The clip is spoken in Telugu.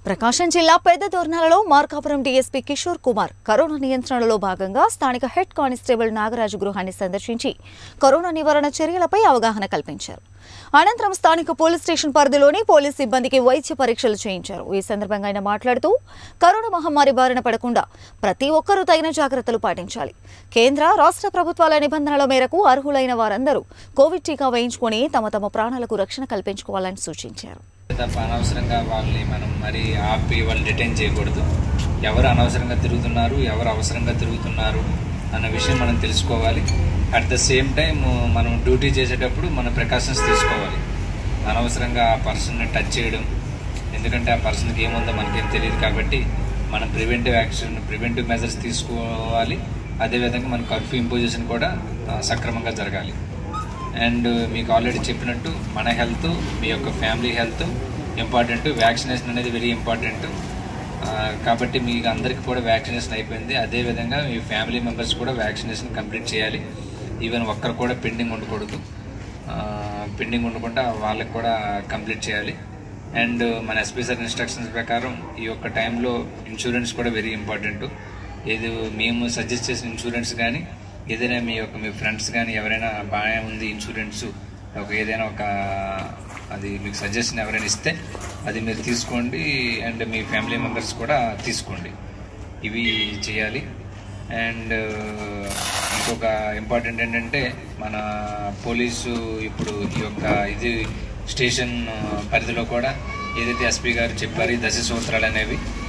ప్రకాశం జిల్లా పెద్ద దోర్నాలలో మార్కాపురం డీఎస్పీ కిషోర్ కుమార్ కరోనా నియంత్రణలో భాగంగా స్థానిక హెడ్ కానిస్టేబుల్ నాగరాజు గృహాన్ని సందర్శించి కరోనా నివారణ చర్యలపై అవగాహన కల్పించారు అనంతరం స్థానిక పోలీస్ స్టేషన్ పరిధిలోని పోలీస్ సిబ్బందికి వైద్య పరీక్షలు చేయించారు ఈ సందర్భంగా ఆయన మాట్లాడుతూ కరోనా మహమ్మారి బారిన పడకుండా ప్రతి ఒక్కరూ తగిన జాగ్రత్తలు పాటించాలి కేంద్ర రాష్ట్ర ప్రభుత్వాల నిబంధనల మేరకు అర్హులైన వారందరూ కోవిడ్ టీకా వేయించుకొని తమ తమ ప్రాణాలకు రక్షణ కల్పించుకోవాలని సూచించారు తప్ప అనవసరంగా వాళ్ళని మనం మరి ఆపి వాళ్ళు డిటైన్ చేయకూడదు ఎవరు అనవసరంగా తిరుగుతున్నారు ఎవరు అవసరంగా తిరుగుతున్నారు అన్న విషయం మనం తెలుసుకోవాలి అట్ ద సేమ్ టైం మనం డ్యూటీ చేసేటప్పుడు మన ప్రికాషన్స్ తీసుకోవాలి అనవసరంగా ఆ పర్సన్ని టచ్ చేయడం ఎందుకంటే ఆ పర్సన్కి ఏముందో మనకేం తెలియదు కాబట్టి మనం ప్రివెంటివ్ యాక్షన్ ప్రివెంటివ్ మెజర్స్ తీసుకోవాలి అదేవిధంగా మన కర్ఫ్యూ ఇంపోజిషన్ కూడా ఆ, సక్రమంగా జరగాలి అండ్ మీకు ఆల్రెడీ చెప్పినట్టు మన హెల్త్ మీ యొక్క ఫ్యామిలీ హెల్త్ ఇంపార్టెంట్ వ్యాక్సినేషన్ అనేది వెరీ ఇంపార్టెంట్ కాబట్టి మీకు అందరికీ కూడా వ్యాక్సినేషన్ అయిపోయింది అదేవిధంగా మీ ఫ్యామిలీ మెంబర్స్ కూడా వ్యాక్సినేషన్ కంప్లీట్ చేయాలి ఈవెన్ ఒక్కరు కూడా పెండింగ్ ఉండకూడదు పెండింగ్ ఉండకుండా వాళ్ళకి కూడా కంప్లీట్ చేయాలి అండ్ మన ఎస్పీ సార్ ఇన్స్ట్రక్షన్స్ ప్రకారం ఈ యొక్క టైంలో ఇన్సూరెన్స్ కూడా వెరీ ఇంపార్టెంట్ ఏది మేము సజెస్ట్ చేసిన ఇన్సూరెన్స్ కానీ ఏదైనా మీ యొక్క మీ ఫ్రెండ్స్ కానీ ఎవరైనా బాగా ఉంది ఇన్సూరెన్స్ ఒక ఏదైనా ఒక అది మీకు సజెషన్ ఎవరైనా ఇస్తే అది మీరు తీసుకోండి అండ్ మీ ఫ్యామిలీ మెంబర్స్ కూడా తీసుకోండి ఇవి చేయాలి అండ్ ఇంకొక ఇంపార్టెంట్ ఏంటంటే మన పోలీసు ఇప్పుడు ఈ యొక్క ఇది స్టేషన్ పరిధిలో కూడా ఏదైతే ఎస్పీ గారు చెప్పారు ఈ దశ సూత్రాలు అనేవి